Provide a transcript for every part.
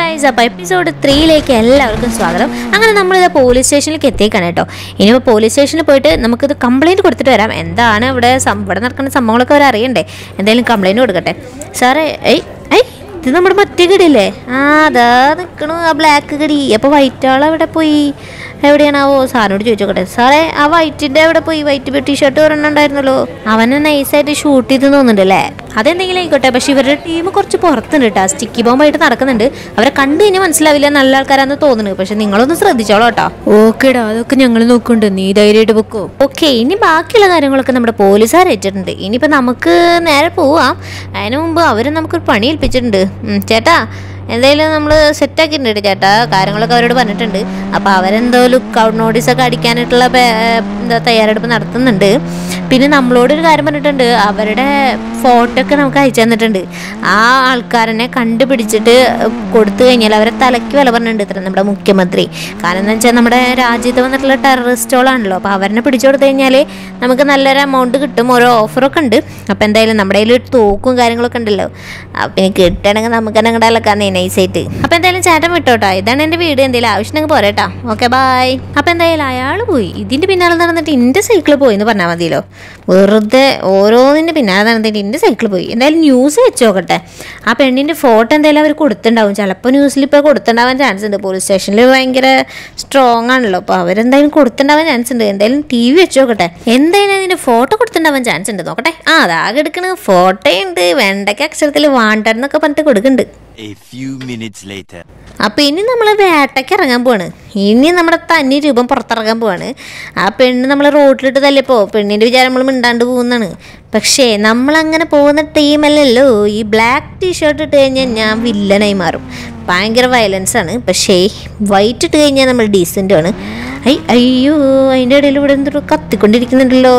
Guys അപ്പോൾ episode ത്രീയിലേക്ക് എല്ലാവർക്കും സ്വാഗതം അങ്ങനെ നമ്മളിത് പോലീസ് സ്റ്റേഷനിലേക്ക് എത്തിയേക്കാണ് കേട്ടോ ഇനിയിപ്പോൾ പോലീസ് സ്റ്റേഷനിൽ പോയിട്ട് നമുക്കിത് കംപ്ലൈൻറ്റ് കൊടുത്തിട്ട് വരാം എന്താണ് ഇവിടെ സം- ഇവിടെ നടക്കുന്ന സംഭവങ്ങളൊക്കെ അവർ അറിയണ്ടേ എന്തായാലും കംപ്ലൈൻറ്റ് കൊടുക്കട്ടെ സാറേ ഏയ് ഏയ് ഇത് നമ്മുടെ മറ്റേ കടിയല്ലേ ആ അതാ നിൽക്കണു ആ ബ്ലാക്ക് കടി അപ്പോൾ വൈറ്റ് ആൾ എവിടെ പോയി എവിടെയാണാവോ സാറിനോട് ചോദിച്ചോക്കട്ടെ സാറേ ആ വൈറ്റിൻ്റെ എവിടെ പോയി വൈറ്റ് ടീഷർട്ട് ഒരെണ്ണം ഉണ്ടായിരുന്നല്ലോ അവനെ നൈസായിട്ട് ഷൂട്ട് ചെയ്ത് തോന്നുന്നുണ്ട് അല്ലേ അതെന്തെങ്കിലും ആയിക്കോട്ടെ പക്ഷെ ഇവരുടെ ടീം കുറച്ച് പുറത്തുണ്ട് കേട്ടോ സ്റ്റിക്കി ബോംബായിട്ട് നടക്കുന്നുണ്ട് അവരെ കണ്ടു കഴിഞ്ഞാൽ മനസ്സിലാവില്ല നല്ല ആൾക്കാരാന്ന് തോന്നുന്നു പക്ഷെ നിങ്ങളൊന്ന് ശ്രദ്ധിച്ചോളൂ കേട്ടോ ഓക്കേടാ അതൊക്കെ ഞങ്ങൾ നോക്കുന്നുണ്ട് നീ ധൈര്യമായിട്ട് വെക്കോ ഓക്കെ ഇനി ബാക്കിയുള്ള കാര്യങ്ങളൊക്കെ നമ്മുടെ പോലീസുകാർ ഏറ്റിട്ടുണ്ട് ഇനിയിപ്പോൾ നമുക്ക് നേരെ പോവാം അതിന് മുമ്പ് അവർ നമുക്കൊരു പണി ഏൽപ്പിച്ചിട്ടുണ്ട് ഉം, ചേട്ടാ എന്തായാലും നമ്മൾ സെറ്റാക്കിയിട്ടുണ്ട് ചേട്ടാ കാര്യങ്ങളൊക്കെ അവരോട് പറഞ്ഞിട്ടുണ്ട് അപ്പോൾ അവരെന്തോ ലുക്ക് ഔട്ട് നോട്ടീസൊക്കെ അടിക്കാനായിട്ടുള്ള പേ- എന്താ തയ്യാറെടുപ്പ് നടത്തുന്നുണ്ട് പിന്നെ നമ്മളോടൊരു കാര്യം പറഞ്ഞിട്ടുണ്ട് അവരുടെ ഫോട്ടോ ഒക്കെ നമുക്ക് അയച്ചു തന്നിട്ടുണ്ട് ആ ആൾക്കാരനെ കണ്ടുപിടിച്ചിട്ട് കൊടുത്തു കഴിഞ്ഞാൽ അവരെ തലയ്ക്ക് വില പറഞ്ഞിട്ടുണ്ട് ഇത്ര നമ്മുടെ മുഖ്യമന്ത്രി കാരണം എന്ന് വെച്ചാൽ നമ്മുടെ രാജ്യത്ത് വന്നിട്ടുള്ള ടെററിസ്റ്റുകളാണല്ലോ അപ്പോൾ അവരെ പിടിച്ചു കൊടുത്തു കഴിഞ്ഞാൽ നമുക്ക് നല്ലൊരു എമൗണ്ട് കിട്ടും ഓരോ ഓഫറൊക്കെ ഉണ്ട് അപ്പോൾ എന്തായാലും നമ്മുടെ കയ്യിൽ ഒരു തോക്കും കാര്യങ്ങളൊക്കെ ഉണ്ടല്ലോ അപ്പം എനിക്ക് കിട്ടണമെങ്കിൽ നമുക്ക് തന്നെ അങ്ങോട്ട് അലക്കാന്നേ നൈസായിട്ട് അപ്പോൾ എന്തായാലും ചേട്ടൻ വിട്ടോട്ടോ ഇതാണ് എൻ്റെ വീട് എന്തെങ്കിലും ആവശ്യമുണ്ടെങ്കിൽ പോരേട്ടാ ഓക്കെ ബായ് അപ്പോൾ എന്തായാലും അയാൾ പോയി ഇതിൻ്റെ പിന്നാലെ നടന്നിട്ട് എൻ്റെ സൈക്കിൾ പോയി എന്ന് പറഞ്ഞാൽ മതിയല്ലോ വെറുതെ ഓരോന്നിൻ്റെ പിന്നാലെ നടന്നിട്ട് എൻ്റെ സൈക്കിൾ പോയി എന്തായാലും ന്യൂസ് വെച്ച് നോക്കട്ടെ ആ പെണ്ണിൻ്റെ ഫോട്ടോ എന്തായാലും അവർ കൊടുത്തിട്ടുണ്ടാവും ചിലപ്പോൾ ന്യൂസിൽ ഇപ്പോൾ കൊടുത്തിട്ടുണ്ടാവാൻ ചാൻസ് ഉണ്ട് പോലീസ് സ്റ്റേഷനിൽ ഭയങ്കര സ്ട്രോങ് ആണല്ലോ അപ്പോൾ അവരെന്തായാലും കൊടുത്തിട്ടുണ്ടാവാൻ ചാൻസ് ഉണ്ട് എന്തായാലും ടി വി വെച്ച് നോക്കട്ടെ എന്തായാലും അതിൻ്റെ ഫോട്ടോ കൊടുത്തിട്ടുണ്ടാവാൻ ചാൻസ് ഉണ്ട് നോക്കട്ടെ ആ അതാകെ എടുക്കണ ഫോട്ടോ ഉണ്ട് വെണ്ടയ്ക്ക് അക്ഷരത്തിൽ വാണ്ടെന്നൊക്കെ പറഞ്ഞിട്ട് കൊടുക്കുന്നുണ്ട് A few minutes later. അപ്പോൾ ഇനി നമ്മൾ വേട്ടയ്ക്ക് ഇറങ്ങാൻ പോവാണ് ഇനി നമ്മുടെ തനി രൂപം പുറത്തിറങ്ങാൻ പോവാണ് ആ പെണ്ണ് നമ്മൾ റോഡിലിട്ട് തല്ലിയപ്പോൾ പെണ്ണിൻ്റെ വിചാരം നമ്മൾ മിണ്ടാണ്ട് പോകുന്നതാണ് പക്ഷേ നമ്മളങ്ങനെ പോകുന്ന ടീമല്ലല്ലോ ഈ ബ്ലാക്ക് ടീഷർട്ട് ഇട്ട് കഴിഞ്ഞാൽ ഞാൻ വില്ലനായി മാറും ഭയങ്കര വയലൻസ് ആണ് പക്ഷേ വൈറ്റ് ഇട്ട് കഴിഞ്ഞാൽ നമ്മൾ ഡീസൻ്റ് ആണ് ഐ അയ്യോ അതിൻ്റെ ഇടയിൽ ഇവിടെ എന്തൊരു കത്തിക്കൊണ്ടിരിക്കുന്നുണ്ടല്ലോ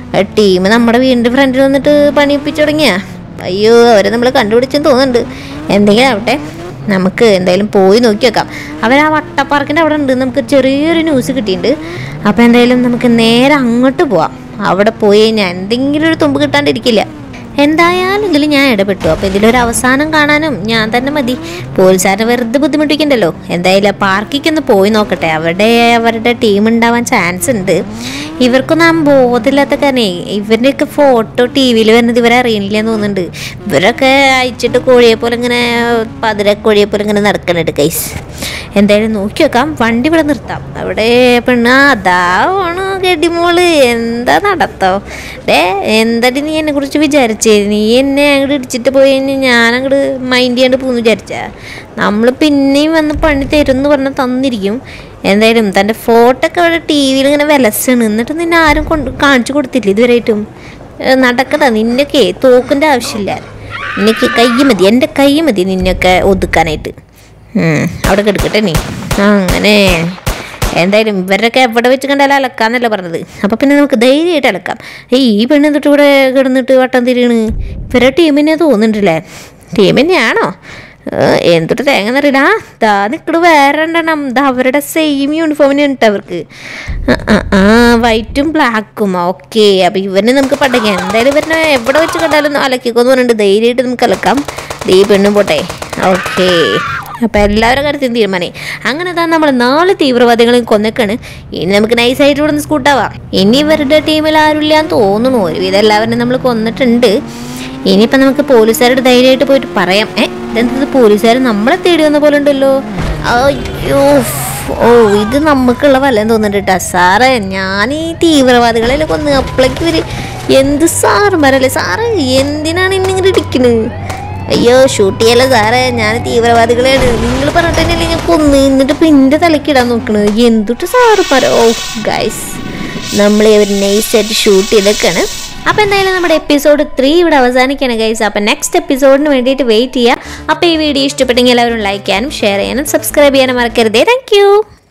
ടീം നമ്മുടെ വീടിൻ്റെ ഫ്രണ്ടിൽ വന്നിട്ട് പണിയിപ്പിച്ചു തുടങ്ങിയാ അയ്യോ അവരെ നമ്മൾ കണ്ടുപിടിച്ചെന്ന് തോന്നുന്നുണ്ട് എന്തെങ്കിലും ആവട്ടെ നമുക്ക് എന്തായാലും പോയി നോക്കി വെക്കാം അവർ ആ വട്ടപ്പാർക്കിൻ്റെ അവിടെ ഉണ്ട് നമുക്ക് ചെറിയൊരു ന്യൂസ് കിട്ടിയിട്ടുണ്ട് അപ്പോൾ എന്തായാലും നമുക്ക് നേരെ അങ്ങോട്ട് പോവാം അവിടെ പോയി കഴിഞ്ഞാൽ എന്തെങ്കിലും ഒരു തുമ്പ് കിട്ടാണ്ടിരിക്കില്ല എന്തായാലും ഇതിൽ ഞാൻ ഇടപെട്ടു അപ്പോൾ ഇതിലൊരു അവസാനം കാണാനും ഞാൻ തന്നെ മതി പോലീസുകാരെ വെറുതെ ബുദ്ധിമുട്ടിക്കണ്ടല്ലോ എന്തായാലും ആ പാർക്കിലേക്ക് ഒന്ന് പോയി നോക്കട്ടെ അവിടെ അവരുടെ ടീം ഉണ്ടാവാൻ ചാൻസ് ഉണ്ട് ഇവർക്കൊന്നും ആ ബോധമില്ലാത്ത കാരണേ ഇവരുടെയൊക്കെ ഫോട്ടോ ടി വിയിൽ വരുന്നത് ഇവരെ അറിയണില്ല എന്ന് തോന്നുന്നുണ്ട് ഇവരൊക്കെ അയച്ചിട്ട് കോഴിയെ പോലെ ഇങ്ങനെ പതിര കോഴിയെ പോലെ ഇങ്ങനെ നടക്കണുണ്ട് കൈസ് എന്തായാലും നോക്കി വെക്കാം വണ്ടി ഇവിടെ നിർത്താം അവിടെ പെണ്ണ് ആ, അതാ ഓണോ ഗഡിമോള് എന്താ നടത്തോ ഡേ എന്താടി നീ എന്നെ കുറിച്ച് വിചാരിച്ചേ നീ എന്നെ അങ്ങോട്ട് ഇടിച്ചിട്ട് പോയി കഴിഞ്ഞാൽ ഞാൻ അങ്ങോട്ട് മൈൻഡ് ചെയ്യാണ്ട് പോകുന്നു വിചാരിച്ചാ നമ്മൾ പിന്നെയും വന്ന് പണി തരും എന്ന് പറഞ്ഞാൽ തന്നിരിക്കും എന്തായാലും തൻ്റെ ഫോട്ടോ ഒക്കെ അവിടെ ടി വിയിൽ ഇങ്ങനെ വിലസാണ് എന്നിട്ട് നിന്നെ ആരും കൊണ്ട് കാണിച്ചു കൊടുത്തില്ല ഇതുവരെയായിട്ടും ഏ, നടക്കണ്ട നിന്നൊക്കെ തോക്കിൻ്റെ ആവശ്യമില്ല നിനക്ക് കൈ മതി എൻ്റെ കൈ മതി നിന്നൊക്കെ ഒതുക്കാനായിട്ട് ഉം, അവിടെ കിടക്കട്ടെ നീ ആ, അങ്ങനെ എന്തായാലും ഇവരൊക്കെ എവിടെ വെച്ച് കണ്ടാലും അലക്കാന്നല്ല പറഞ്ഞത് അപ്പോൾ പിന്നെ നമുക്ക് ധൈര്യമായിട്ട് അലക്കാം ഏയ് ഈ പെണ്ണ് എന്നിട്ട് ഇവിടെ കിടന്നിട്ട് വട്ടം തിരിയണ് ഇവരെ ടീമിനെ തോന്നുന്നുണ്ടല്ലേ ടീം തന്നെയാണോ ഏഹ്, എന്തൊട്ട് തേങ്ങ എന്നറിയില്ല ആ ദാ നിക്കട് വേറെ രണ്ടെണ്ണം ദാ അവരുടെ സെയിം യൂണിഫോമിന് ഉണ്ട് അവർക്ക് ആ, ആ, ആ വൈറ്റും ബ്ലാക്കും ഓക്കെ അപ്പോൾ ഇവനെ നമുക്ക് പഠിക്കാം എന്തായാലും ഇവരെ എവിടെ വെച്ച് കണ്ടാലും അലക്കിക്കോന്ന് പറഞ്ഞിട്ട് ധൈര്യമായിട്ട് നമുക്ക് അലക്കാം ദേ ഈ പെണ്ണും പോട്ടെ ഓക്കെ അപ്പം എല്ലാവരുടെ കാര്യത്തിലും തീരുമാനമായി അങ്ങനെ താ നമ്മൾ നാല് തീവ്രവാദികളെയും കൊന്നേക്കാണ് ഇനി നമുക്ക് നൈസായിട്ട് ഇവിടെ നിന്ന് സ്കൂട്ടാവാം ഇനി ഇവരുടെ ടീമിൽ ആരുമില്ല എന്ന് തോന്നുന്നു ഒരുവിധം എല്ലാവരും നമ്മൾ കൊന്നിട്ടുണ്ട് ഇനിയിപ്പം നമുക്ക് പോലീസുകാരുടെ ധൈര്യമായിട്ട് പോയിട്ട് പറയാം ഏ ഇതെന്തത് പോലീസുകാർ നമ്മളെ തേടി വന്ന പോലെ ഉണ്ടല്ലോ അയ്യോ ഓ ഇത് നമുക്കുള്ള വല്ലതും തോന്നുന്നുണ്ട് കേട്ടോ സാറേ ഞാൻ ഈ തീവ്രവാദികളെ കൊന്ന് അപ്പോഴേക്ക് ഇവര് എന്ത് സാറുമാരല്ലേ സാറ് എന്തിനാണ് ഇന്നിങ്ങനെ ഇടിക്കുന്നത് അയ്യോ ഷൂട്ട് ചെയ്യല്ല സാറേ ഞാൻ തീവ്രവാദികളെയാണ് നിങ്ങൾ പറഞ്ഞിട്ട് തന്നെയല്ലേ ഞാൻ കൊന്ന് എന്നിട്ട് പിന്നെ തലക്കിടാൻ നോക്കണത് എന്തുട്ട് സാറ് പറ ഓ ഗൈസ് നമ്മൾ ഇവർ നൈസായിട്ട് ഷൂട്ട് ചെയ്തൊക്കെയാണ് അപ്പോൾ എന്തായാലും നമ്മുടെ എപ്പിസോഡ് ത്രീ ഇവിടെ അവസാനിക്കുകയാണ് ഗൈസ് അപ്പോൾ നെക്സ്റ്റ് എപ്പിസോഡിന് വേണ്ടിയിട്ട് വെയിറ്റ് ചെയ്യുക അപ്പോൾ ഈ വീഡിയോ ഇഷ്ടപ്പെട്ടെങ്കിൽ എല്ലാവരും ലൈക്ക് ചെയ്യാനും ഷെയർ ചെയ്യാനും സബ്സ്ക്രൈബ് ചെയ്യാനും മറക്കരുതേ താങ്ക്